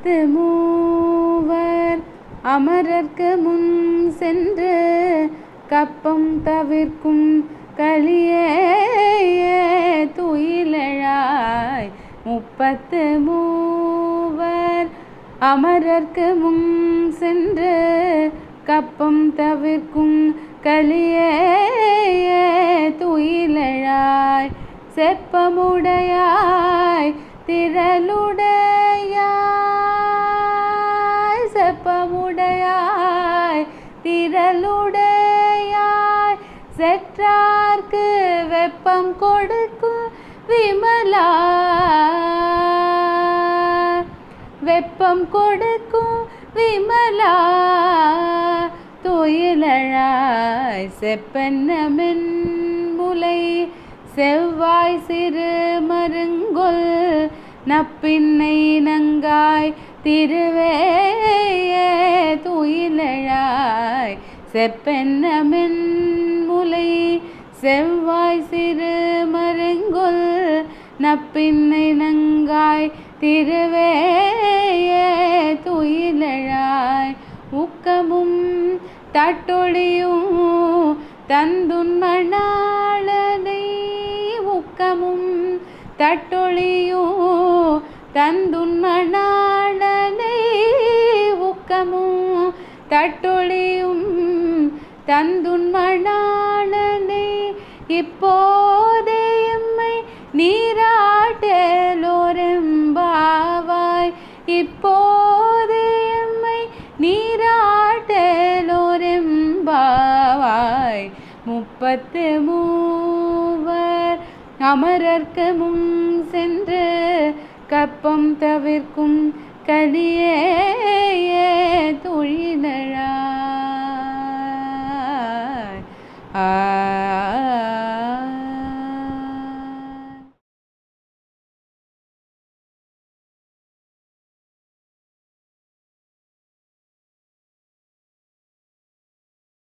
முப்பத்து மூவர் அமரர்க்கு முன் சென்று கப்பம் தவிர்க்கும் கலியே துயிலழாய் முப்பத்து மூவர் அமரர்க்கு முன் சென்று கப்பம் தவிர்க்கும் கலியே துயிலழாய் செப்பமுடையாய் திரளுடையாய் செப்பமுடையாய் திரளுடையாய் செற்றார்க்கு வெப்பம் கொடுக்கும் விமலா வெப்பம் கொடுக்கும் விமலா துயிலழாய் செப்பென்னமென் முலை செவ்வாய் சிறு மருங்கொல் நப்பின்னை நங்காய் திருவேயே துயிலழாய் செப்பென்னமென் முலை செவ்வாய் சிறு மருங்கொல் நப்பின்னை நங்காய் திருவேயே துயிலழாய் ஊக்கமும் தட்டொழியும் தந்துன்மணாளனை ஊக்கமும் தட்டொழியும் தந்துன்மணாளனை ஊக்கமும் தட்டொழியும் தந்துன்மணாளனை இப்போதே எம்மை நீராட்டலோரெம்பாவாய் இப்போதே எம்மை நீராட்டலோரெம்பாவாய் முப்பத்து மூவர் அமரர்க்கு முன் சென்று கப்பம் தவிர்க்கும் கலியே தொழிலழாய் ஆ